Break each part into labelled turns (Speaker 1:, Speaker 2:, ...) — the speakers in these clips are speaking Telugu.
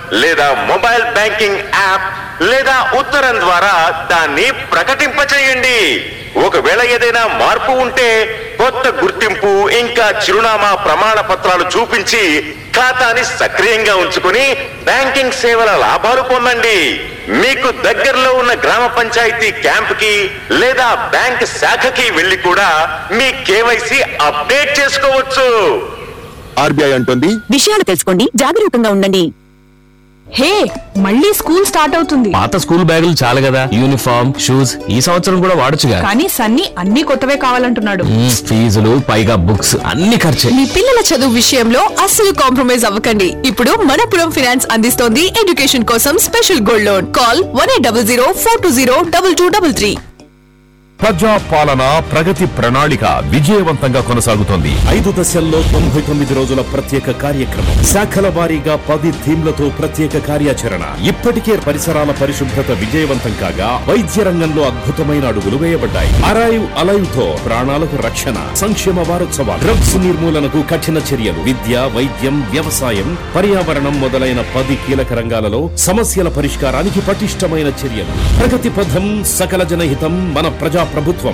Speaker 1: లేదా మొబైల్ బ్యాంకింగ్ యాప్ లేదా ఉత్తరం ద్వారా దాన్ని ప్రకటింపచేయండి ఒకవేళ ఏదైనా మార్పు ఉంటే కొత్త గుర్తింపు ఇంకా చిరునామా ప్రమాణ పత్రాలు చూపించి ఖాతాని సక్రియంగా ఉంచుకుని బ్యాంకింగ్ సేవల లాభాలు పొందండి మీకు దగ్గరలో ఉన్న గ్రామ పంచాయతీ క్యాంప్ కి లేదా బ్యాంక్ శాఖకి వెళ్లి కూడా మీ కేవైసీ అప్డేట్ చేసుకోవచ్చు
Speaker 2: ఆర్బీఐ అంటుంది
Speaker 3: విషయాలు తెలుసుకోండి జాగరూకంగా ఉండండి
Speaker 4: హే మళ్ళీ స్కూల్ స్టార్ట్ అవుతుంది
Speaker 5: పాత స్కూల్ బ్యాగులు చాలు కదా యూనిఫామ్ షూస్ ఈ సంవత్సరం కూడా వాడొచ్చుగా
Speaker 4: కానీ సన్నీ అన్ని కొత్తవే కావాలంటున్నాడు
Speaker 5: మ్మ్, ఫీజులు పైగా బుక్స్ అన్ని ఖర్చే
Speaker 6: మీ పిల్లల చదువు విషయంలో అస్సలు కాంప్రమైజ్ అవ్వకండి ఇప్పుడు మనపురం ఫినాన్స్ అందిస్తోంది ఎడ్యుకేషన్ కోసం special gold loan call one eight double zero four two zero double two double three
Speaker 7: Praja Palana ప్రగతి ప్రణాళిక విజయవంతంగా కొనసాగుతోంది
Speaker 8: ఐదు దశల్లో తొంభై తొమ్మిది రోజుల ప్రత్యేక కార్యక్రమం శాఖల వారీగా పది థీమ్లతో ప్రత్యేక కార్యాచరణ ఇప్పటికే పరిసరాల పరిశుభ్రత విజయవంతం కాగా వైద్య రంగంలో అద్భుతమైన అడుగులు వేయబడ్డాయి అరైవ్ అలైవ్ తో ప్రాణాలకు రక్షణ సంక్షేమ వారోత్సవాలు డ్రగ్స్ నిర్మూలనకు కఠిన చర్యలు విద్య వైద్యం వ్యవసాయం పర్యావరణం మొదలైన పది కీలక రంగాలలో సమస్యల పరిష్కారానికి పటిష్టమైన చర్యలు ప్రగతి పథం సకల జనహితం మన ప్రజా ప్రభుత్వం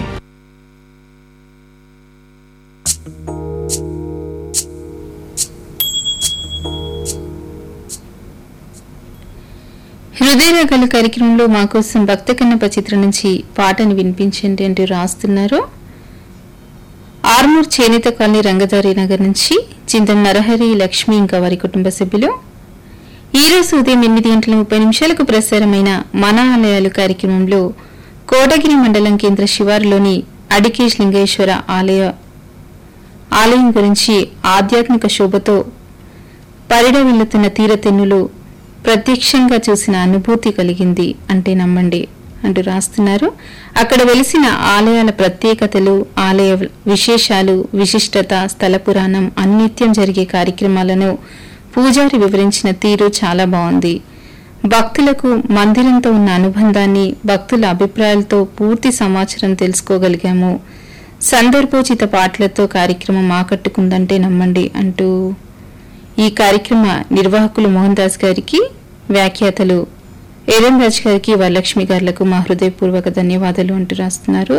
Speaker 9: హృదయరాగాలు కార్యక్రమంలో మా కోసం భక్త కన్నప్ప చిత్రం నుంచి పాటను వినిపించండి అంటూ రాస్తున్నారు ఆర్మూర్ చేనేత కాలనీ రంగదారి నగర్ నుంచి చింతం నరహరి లక్ష్మి ఇంకా వారి కుటుంబ సభ్యులు ఈ రోజు ఉదయం ఎనిమిది గంటల ముప్పై నిమిషాలకు ప్రసారమైన మన ఆలయాలు కార్యక్రమంలో కోటగిరి మండలం కేంద్ర శివారులోని అడికేష్ లింగేశ్వర ఆలయ ఆలయం గురించి ఆధ్యాత్మిక శోభతో పరిడవిల్లుతున్న తీరతెన్నులు ప్రత్యక్షంగా చూసిన అనుభూతి కలిగింది అంటే నమ్మండి అంటూ రాస్తున్నారు అక్కడ వెలిసిన ఆలయాల ప్రత్యేకతలు ఆలయ విశేషాలు విశిష్టత స్థల పురాణం అన్నిత్యం జరిగే కార్యక్రమాలను పూజారి వివరించిన తీరు చాలా బాగుంది భక్తులకు మందిరంతో ఉన్న అనుబంధాన్ని భక్తుల అభిప్రాయాలతో పూర్తి సమాచారం తెలుసుకోగలిగాము సందర్భోచిత పాటలతో కార్యక్రమం ఆకట్టుకుందంటే నమ్మండి అంటూ ఈ కార్యక్రమ నిర్వాహకులు మోహన్ దాస్ గారికి వ్యాఖ్యాతలు ఏదం రాజ్ గారికి వరలక్ష్మి గారులకు మా హృదయపూర్వక ధన్యవాదాలు అంటూ రాస్తున్నారు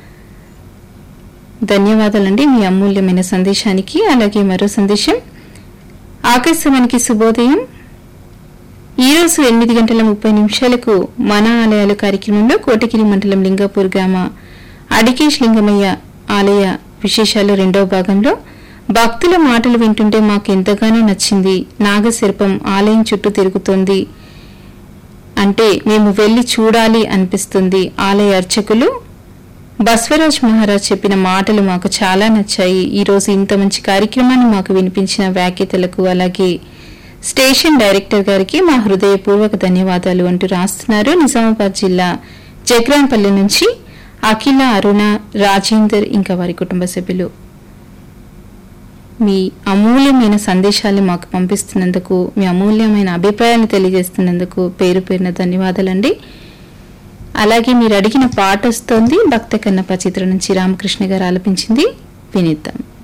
Speaker 9: ధన్యవాదాలండి మీ అమూల్యమైన సందేశానికి అలాగే మరో సందేశం ఆకాశవానికి శుభోదయం ఈ రోజు ఎనిమిది గంటల ముప్పై నిమిషాలకు మన ఆలయాలు కార్యక్రమంలో కోటగిరి మండలం లింగాపూర్ గ్రామ అడికేష్ లింగమయ్య ఆలయ విశేషాలు రెండవ భాగంలో భక్తుల మాటలు వింటుంటే మాకు ఎంతగానో నచ్చింది నాగశిల్పం ఆలయం చుట్టూ తిరుగుతోంది అంటే మేము వెళ్లి చూడాలి అనిపిస్తుంది ఆలయ అర్చకులు బస్వరాజ్ మహారాజ్ చెప్పిన మాటలు మాకు చాలా నచ్చాయి ఈ రోజు ఇంత మంచి కార్యక్రమాన్ని మాకు వినిపించిన వ్యాఖ్యతలకు అలాగే స్టేషన్ డైరెక్టర్ గారికి మా హృదయపూర్వక ధన్యవాదాలు అంటూ రాస్తున్నారు నిజామాబాద్ జిల్లా జగ్రాంపల్లి నుంచి అఖిల అరుణ రాజేందర్ ఇంకా వారి కుటుంబ సభ్యులు మీ అమూల్యమైన సందేశాలు మాకు పంపిస్తున్నందుకు మీ అమూల్యమైన అభిప్రాయాన్ని తెలియజేస్తున్నందుకు పేరు పేరున ధన్యవాదాలండి అలాగే మీరు అడిగిన పాట వస్తోంది భక్త కన్నప్ప చిత్రం నుంచి రామకృష్ణ గారు ఆలపించింది వినిద్దాం